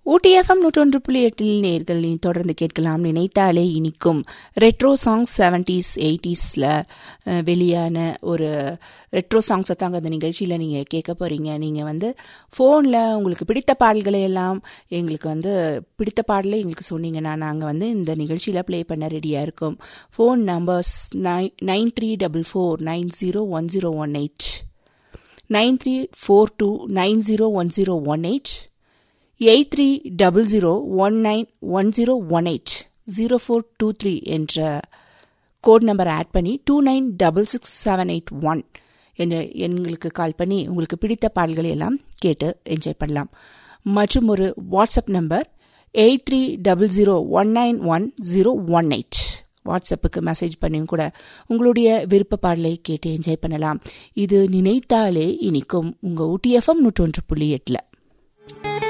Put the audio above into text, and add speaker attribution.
Speaker 1: ஊட்டி FM நூற்றொன்று புள்ளி எட்டில் நேர்கள் இனி தொடர்ந்து கேட்கலாம் நினைத்தாலே இனிக்கும் ரெட்ரோ சாங்ஸ் செவன்டீஸ் எயிட்டிஸில் வெளியான ஒரு ரெட்ரோ சாங்ஸை தாங்க அந்த நிகழ்ச்சியில் நீங்கள் கேட்க போகிறீங்க நீங்கள் வந்து ஃபோனில் உங்களுக்கு பிடித்த பாடல்களை எல்லாம் எங்களுக்கு வந்து பிடித்த பாடலை எங்களுக்கு சொன்னீங்கன்னா நாங்கள் வந்து இந்த நிகழ்ச்சியில் ப்ளே பண்ண ரெடியாக இருக்கோம் phone numbers nine nine three double four nine zero one zero one eight nine three four two nine zero one zero one eight eight three double zero one nine one zero one eight zero four two three என்ற code நம்பரை add பண்ணி two nine double six seven eight one என்ற எண்களுக்கு கால் பண்ணி உங்களுக்கு பிடித்த பாடல்களை எல்லாம் கேட்டு என்ஜாய் பண்ணலாம் மற்றும் ஒரு WhatsApp number eight three double zero one nine one zero one eight வாட்ஸ்அப்புக்கு மெசேஜ் பண்ணியும் கூட உங்களுடைய விருப்ப பாடலை கேட்டு என்ஜாய் பண்ணலாம் இது நினைத்தாலே இனிக்கும் உங்கள் ஊட்டி எஃப்எம் நூற்றொன்று புள்ளி எட்டில்